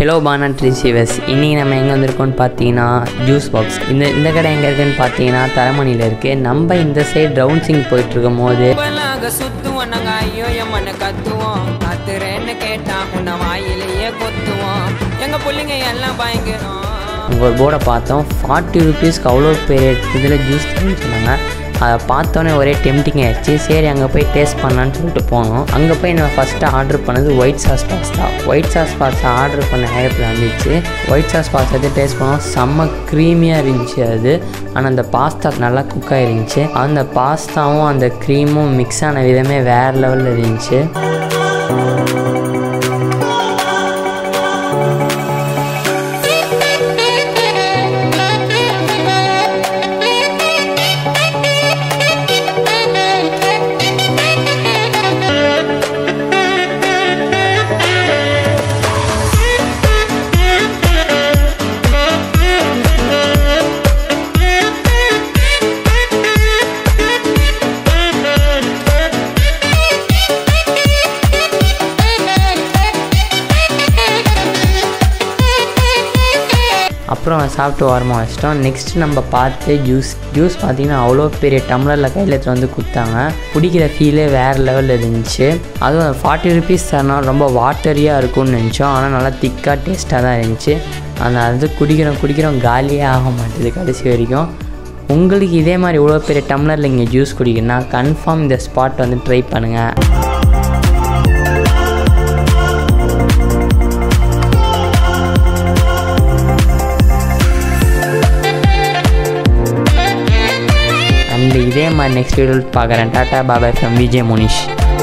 hello bonnet receiver's இன்றைக்கி நம்ம எங்கே வந்திருக்கோம்னு பார்த்தீங்கன்னா ஜூஸ் பாக்ஸ் இந்த இந்த கடை எங்கே இருக்குன்னு பார்த்தீங்கன்னா தரமணியில் இருக்குது நம்ம இந்த சைடு ரவுண்ட் சிங் போயிட்டுருக்கும் போது நாங்க சுத்துவோம் நாங்க ஐயோ எம்மன்னு கத்துவோம் கத்துறேன்னு கேட்டா உன்னை வாயிலேயே கொத்துவோம் எங்க பிள்ளைங்க எல்லாம் பயங்கரம் அங்கே ஒரு போர்டை பார்த்தோம் ஃபார்ட்டி ருபீஸ்க்கு அவ்வளோ பெரிய இதில் ஜூஸ் தரேன்னு சொன்னாங்க அதை பார்த்தோன்னே ஒரே டெம்டிங் ஆயிடுச்சு சரி அங்கே போய் டேஸ்ட் பண்ணலான்னு சொல்லிட்டு போனோம் அங்கே போய் நான் ஃபஸ்ட்டு ஆர்டர் பண்ணது white sauce pasta white sauce pasta order பண்ண நேரத்தில் வந்துச்சு ஒயிட் சாஸ் பாஸ்தா எடுத்து டேஸ்ட் பண்ணோம் செம்ம க்ரீமியாக இருந்துச்சு அது ஆனால் அந்த பாஸ்தா நல்லா குக் ஆகிருந்துச்சு அந்த பாஸ்தாவும் அந்த க்ரீமும் மிக்ஸ் ஆன விதமே வேறு லெவலில் இருந்துச்சு அப்புறம் சாப்பிட்டு ஓரமாக வச்சிட்டோம் நெக்ஸ்ட் நம்ம பார்த்து ஜூஸ் ஜூஸ் பார்த்தீங்கன்னா அவ்வளோ பெரிய டம்ளரில் கையில் எடுத்துட்டு வந்து கொடுத்தாங்க குடிக்கிற ஃபீலே வேறு லெவலில் இருந்துச்சு அதுவும் ஃபார்ட்டி ருபீஸ் தரனா ரொம்ப வாட்டரியாக இருக்கும்னு நினச்சோம் ஆனால் நல்லா திக்காக டேஸ்ட்டாக தான் இருந்துச்சு அந்த அது குடிக்கிறோம் குடிக்கிறோம் காலியே ஆக மாட்டேது கடைசி வரைக்கும் உங்களுக்கு இதே மாதிரி இவ்வளோ பெரிய டம்ளரில் இங்கே ஜூஸ் குடிக்கணும்னா கன்ஃபார்ம் இந்த ஸ்பாட் வந்து ட்ரை பண்ணுங்கள் அண்ட் இதே மாதிரி நெக்ஸ்ட் வீடியோ பார்க்குறேன் tata bye bye from Vijay Munish